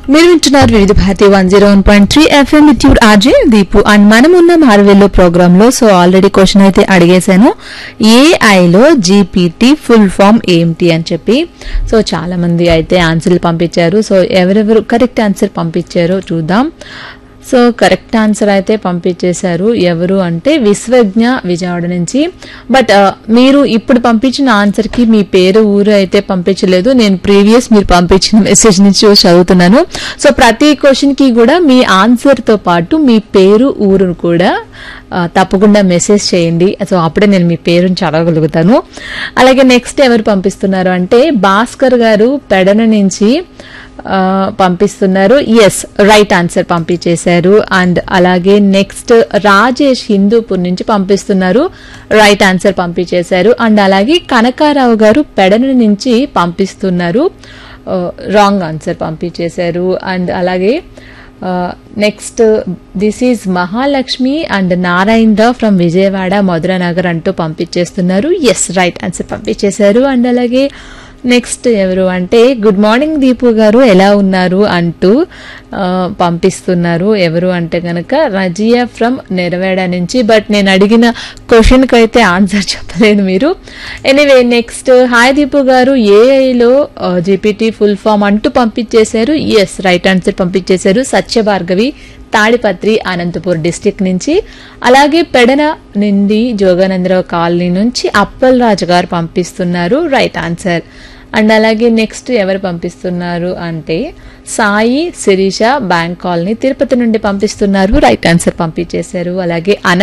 మీరు వింటున్నారు Vividh Bharati one zero one point three FM with your RJ Deepu and మనం ఉన్న మార్వెల్లో ప్రోగ్రామ్ లో సో ఆల్రెడీ క్వశ్చన్ అయితే అడిగేశాను ఏఐలో జీపీటీ ఫుల్ ఫామ్ ఏంటి అని చెప్పి సో చాలా మంది అయితే ఆన్సర్లు పంపించారు సో ఎవరెవరు కరెక్ట్ ఆన్సర్ పంపించారో చూద్దాం సో కరెక్ట్ ఆన్సర్ అయితే పంపించేశారు ఎవరు అంటే విశ్వజ్ఞ విజయవాడ నుంచి బట్ ఆ, మీరు ఇప్పుడు పంపించిన ఆన్సర్ కి మీ పేరు ఊరు అయితే పంపించలేదు నేను ప్రీవియస్ మీరు పంపించిన మెసేజ్ నుంచి చదువుతున్నాను సో ప్రతి క్వశ్చన్ కి కూడా మీ ఆన్సర్ తో పాటు మీ పేరు ఊరు కూడా ఆ, తప్పకుండా మెసేజ్ చేయండి సో అప్పుడే నేను మీ పేరుని చదవగలుగుతాను అలాగే నెక్స్ట్ ఎవరు పంపిస్తున్నారు అంటే భాస్కర్ గారు పెడన నుంచి ఆ, పంపిస్తున్నారు ఎస్ రైట్ ఆన్సర్ పంపించేశారు అండ్ అలాగే నెక్స్ట్ రాజేష్ హిందూపూర్ నుంచి పంపిస్తున్నారు రైట్ ఆన్సర్ పంపించేశారు అండ్ అలాగే కనకారావు గారు పెడన నుంచి పంపిస్తున్నారు రాంగ్ ఆన్సర్ పంపించేశారు అండ్ అలాగే next this is Mahalakshmi and Narayana Rao from Vijayawada Madhuranagar అంటూ పంపించేస్తున్నారు ఎస్ రైట్ ఆన్సర్ పంపించేశారు అండ్ అలాగే నెక్స్ట్ ఎవరు అంటే గుడ్ మార్నింగ్ దీపు గారు ఎలా ఉన్నారు అంటూ ఆ, పంపిస్తున్నారు ఎవరు అంటే కనుక రజియా ఫ్రమ్ నెరవేడ నుంచి బట్ నేను అడిగిన క్వశ్చన్కి అయితే ఆన్సర్ చెప్పలేదు మీరు ఎనీవే నెక్స్ట్ హాయ్ దీపు గారు ఏఐలో జీపీటీ ఫుల్ ఫామ్ అంటూ పంపించేశారు ఎస్ రైట్ ఆన్సర్ పంపించేశారు సత్యభార్గవి తాడిపత్రి అనంతపూర్ డిస్టిక్ నుంచి అలాగే పెడన నుండి జోగానందరావు కాలనీ నుంచి అప్పల్ రాజు గారు పంపిస్తున్నారు రైట్ ఆన్సర్ అండ్ అలాగే నెక్స్ట్ ఎవరు పంపిస్తున్నారు అంటే సాయి శిరీష బ్యాంక్ కాలనీ తిరుపతి నుండి పంపిస్తున్నారు రైట్ ఆన్సర్ పంపించేశారు అలాగే అనంత